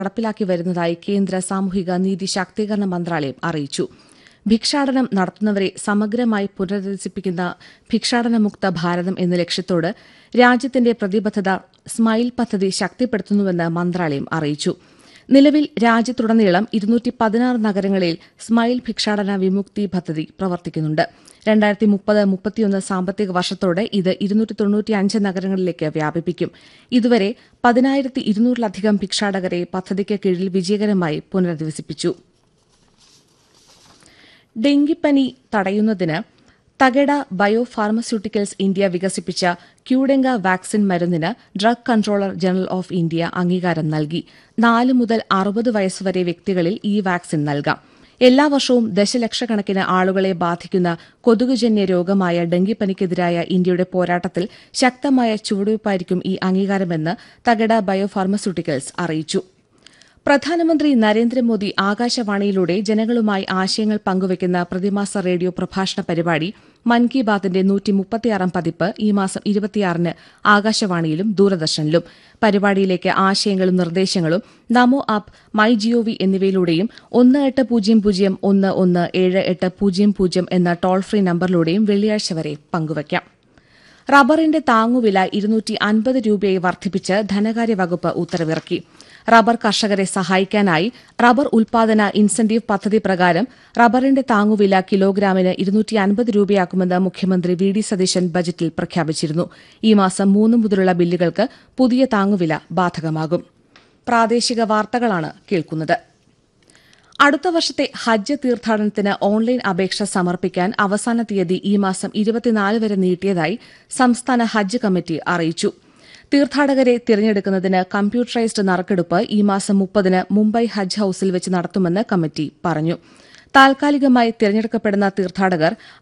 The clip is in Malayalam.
നടപ്പിലാക്കി വരുന്നതായി കേന്ദ്ര സാമൂഹിക നീതി ശാക്തീകരണ മന്ത്രാലയം അറിയിച്ചു ഭിക്ഷാടനം നടത്തുന്നവരെ സമഗ്രമായി പുനരധിവസിപ്പിക്കുന്ന ഭിക്ഷാടനമുക്ത ഭാരതം എന്ന ലക്ഷ്യത്തോട് രാജ്യത്തിന്റെ പ്രതിബദ്ധത സ്മൈൽ പദ്ധതി ശക്തിപ്പെടുത്തുന്നുവെന്ന് മന്ത്രാലയം അറിയിച്ചു നിലവിൽ രാജ്യത്തുടനീളം ഇരുന്നൂറ്റി പതിനാറ് നഗരങ്ങളിൽ സ്മൈൽ ഭിക്ഷാടന വിമുക്തി പദ്ധതി പ്രവർത്തിക്കുന്നുണ്ട് രണ്ടായിരത്തി മുപ്പത് മുപ്പത്തിയൊന്ന് സാമ്പത്തിക വർഷത്തോടെ ഇത് ഇരുന്നൂറ്റി തൊണ്ണൂറ്റിയഞ്ച് നഗരങ്ങളിലേക്ക് വ്യാപിപ്പിക്കും ഇതുവരെ പതിനായിരത്തി ഇരുന്നൂറിലധികം ഭിക്ഷാടകരെ പദ്ധതിക്ക് കീഴിൽ വിജയകരമായി പുനരധിവസിപ്പിച്ചു ഡെങ്കിപ്പനി തടയുന്നതിന് തകട ബയോ ഫാർമസ്യൂട്ടിക്കൽസ് ഇന്ത്യ വികസിപ്പിച്ച ക്യൂഡെങ്ക വാക്സിൻ മരുന്നിന് drug controller general of India അംഗീകാരം നൽകി നാല് മുതൽ അറുപത് വയസ്സുവരെ വ്യക്തികളിൽ ഈ വാക്സിൻ നൽകാം എല്ലാ വർഷവും ദശലക്ഷക്കണക്കിന് ആളുകളെ ബാധിക്കുന്ന കൊതുകുജന്യ രോഗമായ ഡെങ്കിപ്പനിക്കെതിരായ ഇന്ത്യയുടെ പോരാട്ടത്തിൽ ശക്തമായ ചുവടുവയ്പായിരിക്കും ഈ അംഗീകാരമെന്ന് തകട ബയോ ഫാർമസ്യൂട്ടിക്കൽസ് അറിയിച്ചു പ്രധാനമന്ത്രി നരേന്ദ്രമോദി ആകാശവാണിയിലൂടെ ജനങ്ങളുമായി ആശയങ്ങൾ പങ്കുവയ്ക്കുന്ന പ്രതിമാസ റേഡിയോ പ്രഭാഷണ പരിപാടി മൻ കി ബാത്തിന്റെ നൂറ്റിമുപ്പത്തിയാറാം പതിപ്പ് ഈ മാസം ഇരുപത്തിയാറിന് ആകാശവാണിയിലും ദൂരദർശനിലും പരിപാടിയിലേക്ക് ആശയങ്ങളും നിർദ്ദേശങ്ങളും നമോ ആപ്പ് മൈ ജിഒവി എന്നിവയിലൂടെയും ഒന്ന് എട്ട് പൂജ്യം പൂജ്യം ഒന്ന് ഒന്ന് ഏഴ് എട്ട് പൂജ്യം പൂജ്യം എന്ന ടോൾ ഫ്രീ നമ്പറിലൂടെയും വെള്ളിയാഴ്ച വരെ പങ്കുവയ്ക്കാം റബ്ബറിന്റെ താങ്ങുവില ഇരുന്നൂറ്റി അൻപത് രൂപയായി വർദ്ധിപ്പിച്ച് ധനകാര്യ വകുപ്പ് ഉത്തരവിറക്കി റബ്ബർ കർഷകരെ സഹായിക്കാനായി റബ്ബർ ഉൽപാദന ഇൻസെന്റീവ് പദ്ധതി പ്രകാരം റബ്ബറിന്റെ താങ്ങുവില കിലോഗ്രാമിന് ഇരുന്നൂറ്റി അൻപത് രൂപയാക്കുമെന്ന് മുഖ്യമന്ത്രി വി ഡി സതീശൻ ബജറ്റിൽ പ്രഖ്യാപിച്ചിരുന്നു ഈ മാസം മൂന്ന് മുതലുള്ള ബില്ലുകൾക്ക് പുതിയ താങ്ങുവില ബാധകമാകും പ്രാദേശിക വാർത്തകളാണ് കേൾക്കുന്നത് അടുത്ത വർഷത്തെ ഹജ്ജ് തീർത്ഥാടനത്തിന് ഓൺലൈൻ അപേക്ഷ സമർപ്പിക്കാൻ അവസാന തീയതി ഈ മാസം ഇരുപത്തിനാല് വരെ നീട്ടിയതായി സംസ്ഥാന ഹജ്ജ് കമ്മിറ്റി അറിയിച്ചു തീർത്ഥാടകരെ തിരഞ്ഞെടുക്കുന്നതിന് കമ്പ്യൂട്ടറൈസ്ഡ് നറുക്കെടുപ്പ് ഈ മാസം മുപ്പതിന് മുംബൈ ഹജ്ജ് ഹൌസിൽ വെച്ച് നടത്തുമെന്ന് കമ്മിറ്റി പറഞ്ഞു താൽക്കാലികമായി തിരഞ്ഞെടുക്കപ്പെടുന്ന തീർത്ഥാടകർ